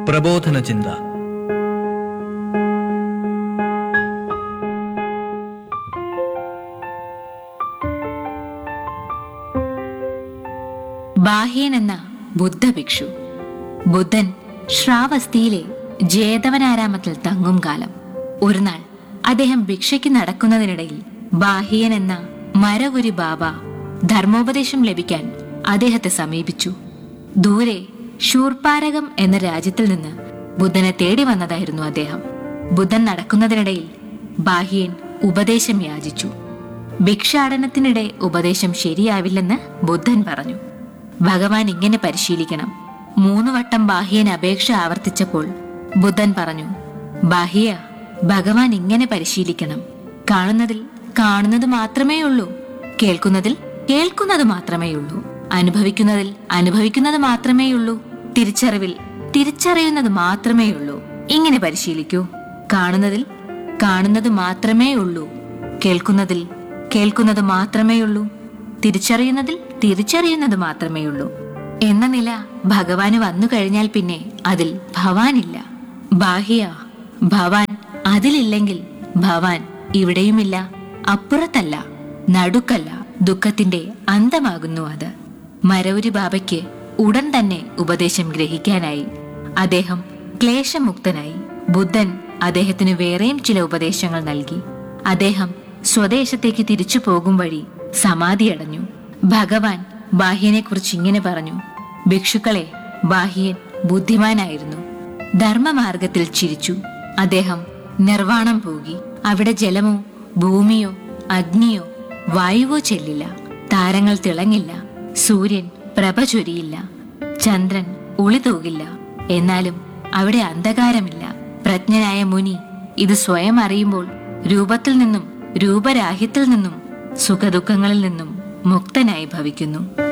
പ്രബോധന ചിന്ത ബാഹ്യൻ എന്ന ബുദ്ധഭിക്ഷു ബുദ്ധൻ ശ്രാവസ്തിയിലെ ജേതവനാരാമത്തിൽ തങ്ങും കാലം ഒരു നാൾ അദ്ദേഹം ഭിക്ഷയ്ക്ക് നടക്കുന്നതിനിടയിൽ ബാഹ്യൻ എന്ന മരകുരി ബാബ ധർമ്മോപദേശം ലഭിക്കാൻ അദ്ദേഹത്തെ സമീപിച്ചു ദൂരെ ശൂർപാരകം എന്ന രാജ്യത്തിൽ നിന്ന് ബുദ്ധനെ തേടി വന്നതായിരുന്നു അദ്ദേഹം ബുദ്ധൻ നടക്കുന്നതിനിടയിൽ ബാഹ്യൻ ഉപദേശം യാചിച്ചു ഭിക്ഷാടനത്തിനിടെ ഉപദേശം ശരിയാവില്ലെന്ന് ബുദ്ധൻ പറഞ്ഞു ഭഗവാൻ ഇങ്ങനെ പരിശീലിക്കണം മൂന്ന് വട്ടം ബാഹ്യൻ അപേക്ഷ ആവർത്തിച്ചപ്പോൾ ബുദ്ധൻ പറഞ്ഞു ബാഹ്യ ഭഗവാൻ ഇങ്ങനെ പരിശീലിക്കണം കാണുന്നതിൽ കാണുന്നത് മാത്രമേ ഉള്ളൂ കേൾക്കുന്നതിൽ കേൾക്കുന്നത് മാത്രമേ ഉള്ളൂ അനുഭവിക്കുന്നതിൽ അനുഭവിക്കുന്നത് മാത്രമേ ഉള്ളൂ തിരിച്ചറിവിൽ തിരിച്ചറിയുന്നത് മാത്രമേ ഉള്ളൂ ഇങ്ങനെ പരിശീലിക്കൂ കാണുന്നതിൽ കാണുന്നത് മാത്രമേ ഉള്ളൂ കേൾക്കുന്നതിൽ കേൾക്കുന്നത് മാത്രമേ ഉള്ളൂ തിരിച്ചറിയുന്നതിൽ തിരിച്ചറിയുന്നത് മാത്രമേ ഉള്ളൂ എന്ന നില ഭഗവാന് വന്നു കഴിഞ്ഞാൽ പിന്നെ അതിൽ ഭവാനില്ല ബാഹ്യ ഭവാൻ അതിലില്ലെങ്കിൽ ഭവാൻ ഇവിടെയുമില്ല അപ്പുറത്തല്ല നടുക്കല്ല ദുഃഖത്തിന്റെ അന്തമാകുന്നു അത് മരൗരി ബാബയ്ക്ക് ഉടൻ തന്നെ ഉപദേശം ഗ്രഹിക്കാനായി അദ്ദേഹം ക്ലേശമുക്തനായി ബുദ്ധൻ അദ്ദേഹത്തിന് വേറെയും ചില ഉപദേശങ്ങൾ നൽകി അദ്ദേഹം സ്വദേശത്തേക്ക് തിരിച്ചു പോകും വഴി സമാധിയടഞ്ഞു ഭഗവാൻ ബാഹ്യനെ കുറിച്ച് ഇങ്ങനെ പറഞ്ഞു ഭിക്ഷുക്കളെ ബാഹ്യൻ ബുദ്ധിമാനായിരുന്നു ധർമ്മമാർഗത്തിൽ ചിരിച്ചു അദ്ദേഹം നിർവാണം പോകി അവിടെ ജലമോ ഭൂമിയോ അഗ്നിയോ വായുവോ ചെല്ലില്ല താരങ്ങൾ തിളങ്ങില്ല സൂര്യൻ പ്രഭ ചൊരിയില്ല ചന്ദ്രൻ ഉളി തൂകില്ല എന്നാലും അവിടെ അന്ധകാരമില്ല പ്രജ്ഞനായ മുനി ഇത് സ്വയം അറിയുമ്പോൾ രൂപത്തിൽ നിന്നും രൂപരാഹിത്യത്തിൽ നിന്നും സുഖദുഃഖങ്ങളിൽ നിന്നും മുക്തനായി ഭവിക്കുന്നു